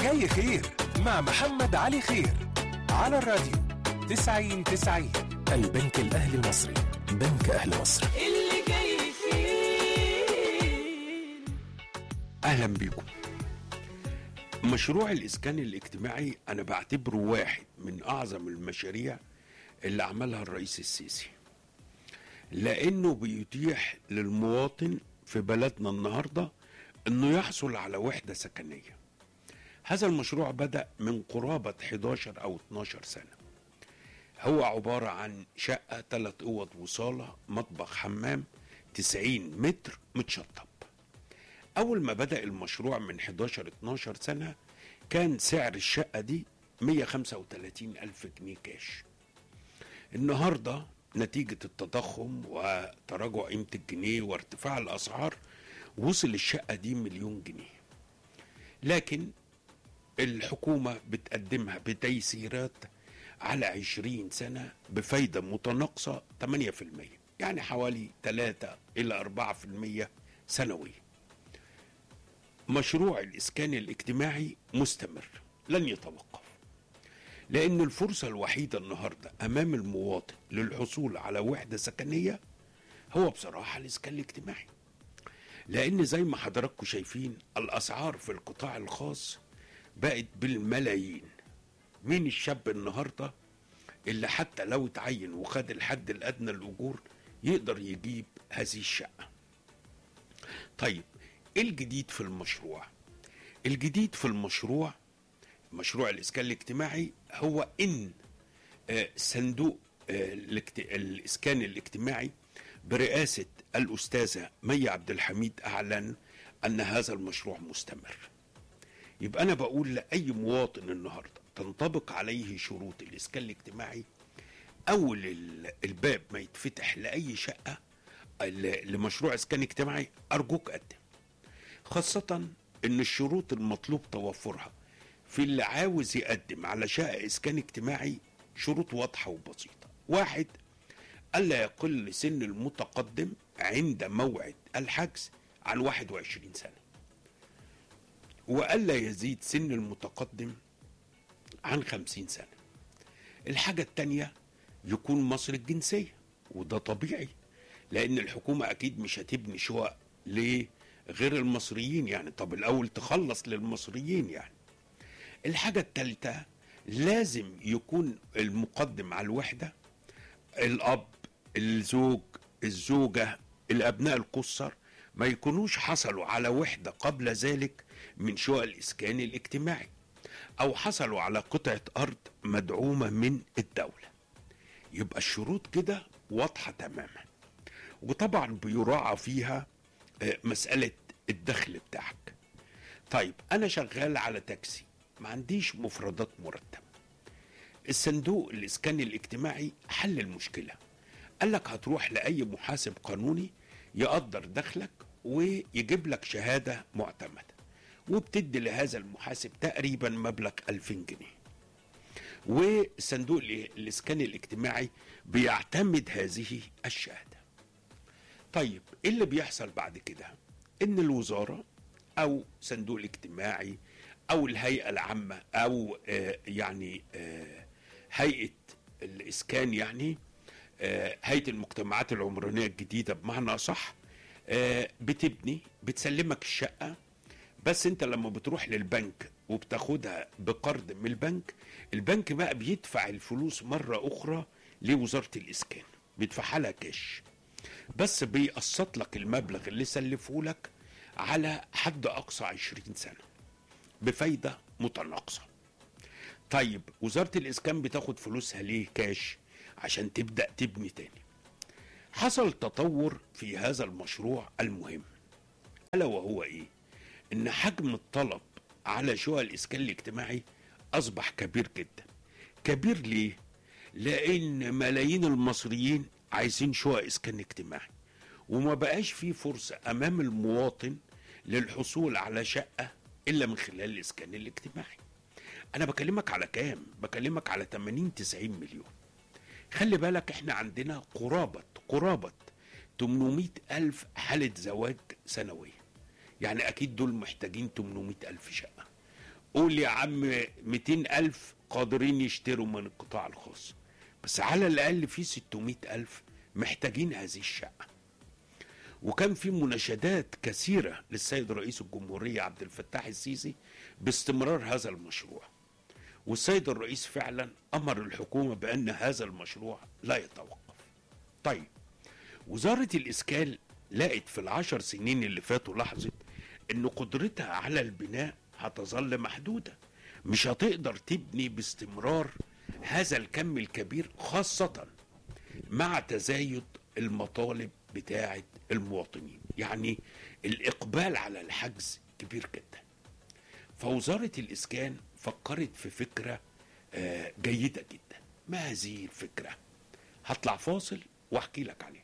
جاي خير مع محمد علي خير على الراديو 90 90 البنك الأهلي المصري بنك أهل مصر اللي جاي فيه اهلا بيكم مشروع الاسكان الاجتماعي انا بعتبره واحد من اعظم المشاريع اللي عملها الرئيس السيسي لانه بيتيح للمواطن في بلدنا النهارده انه يحصل على وحده سكنيه هذا المشروع بدا من قرابه 11 او 12 سنه هو عباره عن شقه ثلاث اوض وصاله مطبخ حمام 90 متر متشطب أول ما بدأ المشروع من 11 12 سنة كان سعر الشقة دي 135 ألف جنيه كاش النهاردة نتيجة التضخم وتراجع قيمة الجنيه وارتفاع الأسعار وصل الشقة دي مليون جنيه لكن الحكومة بتقدمها بتيسيرات على 20 سنة بفايدة متناقصة 8% يعني حوالي 3 إلى 4% سنويا مشروع الإسكان الاجتماعي مستمر لن يتوقف لأن الفرصة الوحيدة النهاردة أمام المواطن للحصول على وحدة سكنية هو بصراحة الإسكان الاجتماعي لأن زي ما حضراتكم شايفين الأسعار في القطاع الخاص بقت بالملايين مين الشاب النهاردة اللي حتى لو اتعين وخد الحد الأدنى الأجور يقدر يجيب هذه الشقة طيب ايه الجديد في المشروع الجديد في المشروع مشروع الاسكان الاجتماعي هو ان آه، صندوق آه، الاجت- الاسكان الاجتماعي برئاسه الاستاذه مي عبد الحميد اعلن ان هذا المشروع مستمر يبقى انا بقول لاي مواطن النهارده تنطبق عليه شروط الاسكان الاجتماعي اول ال- الباب ما يتفتح لاي شقه ل- لمشروع اسكان اجتماعي ارجوك قدم خاصة إن الشروط المطلوب توفرها في اللي عاوز يقدم على شقة إسكان اجتماعي شروط واضحة وبسيطة واحد ألا يقل سن المتقدم عند موعد الحجز عن 21 سنة وألا يزيد سن المتقدم عن 50 سنة الحاجة التانية يكون مصري الجنسية وده طبيعي لأن الحكومة أكيد مش هتبني شقق لغير المصريين يعني طب الأول تخلص للمصريين يعني الحاجة التالتة لازم يكون المقدم على الوحدة الأب الزوج الزوجة الأبناء القصر ما يكونوش حصلوا على وحدة قبل ذلك من شقق الإسكان الاجتماعي أو حصلوا على قطعة أرض مدعومة من الدولة يبقى الشروط كده واضحة تماما وطبعا بيراعى فيها آه، مسألة الدخل بتاعك طيب أنا شغال على تاكسي ما عنديش مفردات مرتبة الصندوق الإسكان الاجتماعي حل المشكلة قال لك هتروح لأي محاسب قانوني يقدر دخلك ويجيب لك شهادة معتمدة وبتدي لهذا المحاسب تقريبا مبلغ 2000 جنيه وصندوق ال- الإسكان الاجتماعي بيعتمد هذه الشهادة طيب ايه اللي بيحصل بعد كده ان الوزاره او صندوق الاجتماعي او الهيئه العامه او آه يعني آه هيئه الاسكان يعني آه هيئه المجتمعات العمرانيه الجديده بمعنى صح آه بتبني بتسلمك الشقه بس انت لما بتروح للبنك وبتاخدها بقرض من البنك البنك بقى بيدفع الفلوس مره اخرى لوزاره الاسكان بيدفعها لها كاش بس بيقسط لك المبلغ اللي سلفه لك على حد اقصى 20 سنه بفايده متناقصه طيب وزاره الاسكان بتاخد فلوسها ليه كاش عشان تبدا تبني تاني حصل تطور في هذا المشروع المهم الا وهو ايه ان حجم الطلب على شقق الاسكان الاجتماعي اصبح كبير جدا كبير ليه لان ملايين المصريين عايزين شقق اسكان اجتماعي وما بقاش في فرصه امام المواطن للحصول على شقه الا من خلال الاسكان الاجتماعي انا بكلمك على كام بكلمك على 80 90 مليون خلي بالك احنا عندنا قرابة قرابة 800 ألف حالة زواج سنوية يعني أكيد دول محتاجين 800 ألف شقة قول يا عم 200 ألف قادرين يشتروا من القطاع الخاص بس على الأقل في 600 ألف محتاجين هذه الشقة وكان في مناشدات كثيرة للسيد رئيس الجمهورية عبد الفتاح السيسي باستمرار هذا المشروع والسيد الرئيس فعلا أمر الحكومة بأن هذا المشروع لا يتوقف طيب وزارة الإسكان لقت في العشر سنين اللي فاتوا لاحظت أن قدرتها على البناء هتظل محدودة مش هتقدر تبني باستمرار هذا الكم الكبير خاصة مع تزايد المطالب بتاعة المواطنين يعني الإقبال على الحجز كبير جدا فوزارة الإسكان فكرت في فكرة آه، جيدة جدا ما هذه الفكرة هطلع فاصل واحكي لك عليها